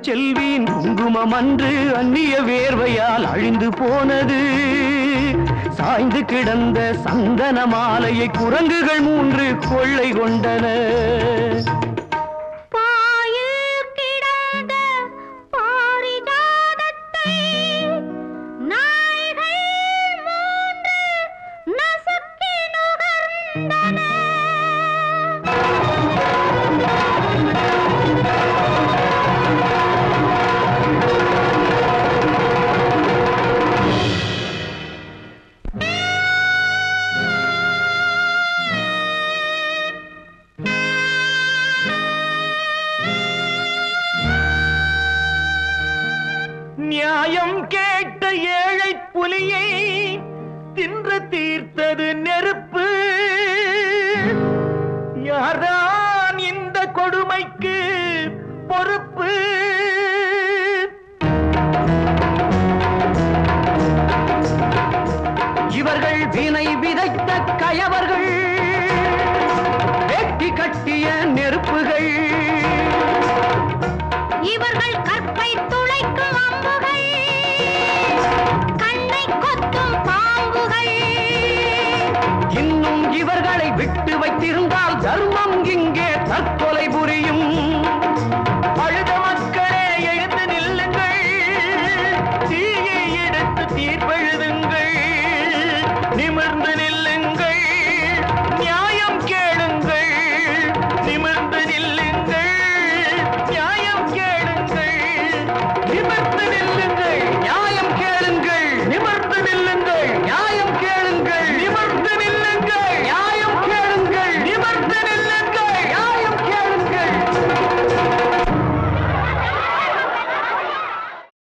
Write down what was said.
செல்வியின் குங்குமம் அன்று அந்நிய வேர்வையால் அழிந்து போனது சாய்ந்து கிடந்த சந்தன மாலையை குரங்குகள் மூன்று கொள்ளை கொண்டன பாயில் கிடந்த பாரிஜாதத்தை நாய்கள் மூன்று நசுக்கி நுகர்ந்தன நியாயம் கேட்ட ஏழை புலியை தின்று தீர்த்தது நெருப்பு யார்தான் இந்த கொடுமைக்கு பொறுப்பு இவர்கள் வினை விதைத்த கயவர்கள் வெட்டி கட்டிய நெருப்புகள் இவர்கள் கற்பை துளைக்கும் அம்புகள் கண்ணை கொத்தும் பாம்புகள் இன்னும் இவர்களை விட்டு வைத்திருந்தால் தர்மம் இங்கே தற்கொலை புரியும்